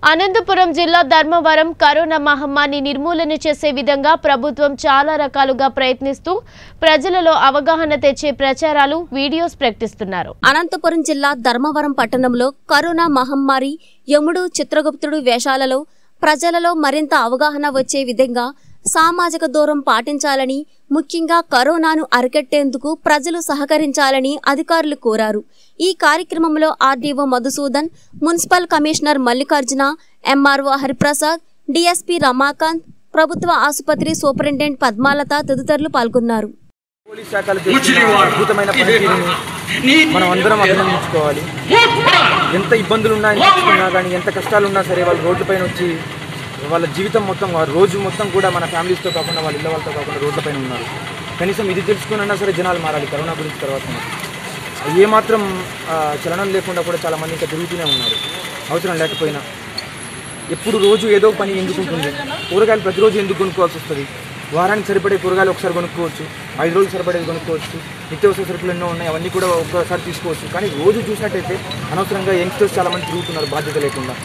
అనంతపురం జిల్లా ధర్మవరం కరోనా మహమ్మారిని నిర్మూలన చేసే విధంగా ప్రభుత్వం చాలా రకాలుగా ప్రయత్నిస్తూ ప్రజలలో అవగాహన తెచ్చే ప్రచారాలు వీడియోస్ ప్రకటిస్తున్నారు అనంతపురం జిల్లా ధర్మవరం పట్టణంలో కరోనా మహమ్మారి యముడు చిత్రగుప్తుడు వేషాలలో ప్రజలలో మరింత అవగాహన వచ్చే విధంగా సామాజిక దూరం పాటించాలని ముఖ్యంగా కరోనాను అరికట్టేందుకు ప్రజలు సహకరించాలని అధికారులు కోరారు ఈ కార్యక్రమంలో RDO Madhusudan municipal commissioner Mallikarjuna MRO Hariprasad DSP Ramakant ప్రభుత్వ ఆసుపత్రి సూపరింటెండెంట్ పద్మాలత తదితరులు పాల్గొన్నారు పోలీస్ శాఖలు చేస్తున్న అద్భుతమైన పనితీరుని మనం అందరం అభినందించుకోవాలి ఎంత ఇబ్బందులు ఉన్నా ఉన్నా కానీ ఎంత కష్టాలు ఉన్నా సరే వాళ్ళు రోడ్లపైన వచ్చి వాళ్ళ జీవితం మొత్తం వారి రోజు మొత్తం కూడా మన ఫ్యామిలీస్తో కాకుండా వాళ్ళ ఇళ్ళ వాళ్ళతో కాకుండా రోడ్లపైన ఉన్నారు కనీసం ఇది తెలుసుకున్నా సరే జనాలు మారాలి కరోనా గురించి తర్వాత ఏమాత్రం ఆ, చలనం లేకుండా కూడా చాలామంది ఇంకా తిరుగుతూనే ఉన్నారు అవసరం లేకపోయినా ఎప్పుడు రోజు ఏదో ఒక పని ఎందుకు ఉంటుంది కూరగాయలు ప్రతిరోజు ఎందుకు కొనుక్కోవాల్సి వస్తుంది వారానికి సరిపడే కూరగాయలు ఒకసారి కొనుక్కోవచ్చు ఐదు రోజులు సరిపడేది కొనుక్కోవచ్చు నిత్యావసర సరుకులు ఎన్నో ఉన్నాయి అవన్నీ కూడా ఒక్కసారి తీసుకోవచ్చు కానీ రోజు చూసినట్టయితే అనవసరంగా యంగ్స్టర్స్ చాలామంది తిరుగుతున్నారు బాధ్యత లేకుండా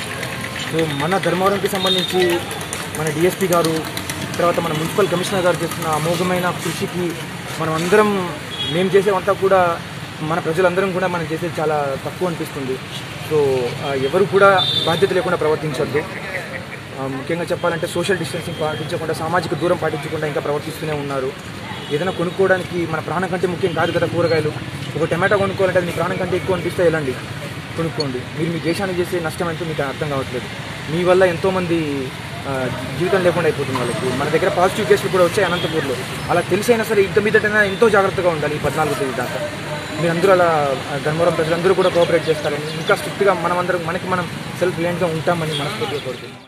సో మన ధర్మవరంకి సంబంధించి మన డిఎస్పీ గారు తర్వాత మన మున్సిపల్ కమిషనర్ గారు చేస్తున్న అమోఘమైన కృషికి మనం అందరం మేము చేసేవంతా కూడా మన ప్రజలందరం కూడా మనం చేసేది చాలా తక్కువ అనిపిస్తుంది సో ఆ, ఎవరు కూడా బాధ్యత లేకుండా ప్రవర్తించొద్దు ఆ, ముఖ్యంగా చెప్పాలంటే సోషల్ డిస్టెన్సింగ్ పాటించకుండా సామాజిక దూరం పాటించకుండా ఇంకా ప్రవర్తిస్తూనే ఉన్నారు ఏదైనా కొనుక్కోవడానికి మన ప్రాణం కంటే ముఖ్యం కాదు కదా కూరగాయలు ఒక టమాటా కొనుక్కోవాలంటే అది మీ ప్రాణం కంటే ఎక్కువ అనిపిస్తే వెళ్ళండి కొనుక్కోండి మీరు మీ దేశానికి చేసే నష్టం ఎంతో మీకు అర్థం కావట్లేదు మీ వల్ల ఎంతోమంది ఆ, జీవితం లేకుండా అయిపోతుంది వాళ్ళకి మన దగ్గర పాజిటివ్ కేసులు కూడా వచ్చాయి అనంతపూర్లో అలా తెలిసైనా సరే ఇంత మీదటైనా ఎంతో జాగ్రత్తగా ఉండాలి ఈ పద్నాలుగు తేదీ దాకా మీరందరూ అలా ఆ, ధర్మవరం ప్రజలందరూ కూడా కోఆపరేట్ చేస్తారని ఇంకా స్ట్రిక్ట్గా మనమందరం మనకి మనం సెల్ఫ్ రిలయంట్గా ఉంటామని మనస్ఫూర్తిగా కోరుతున్నాం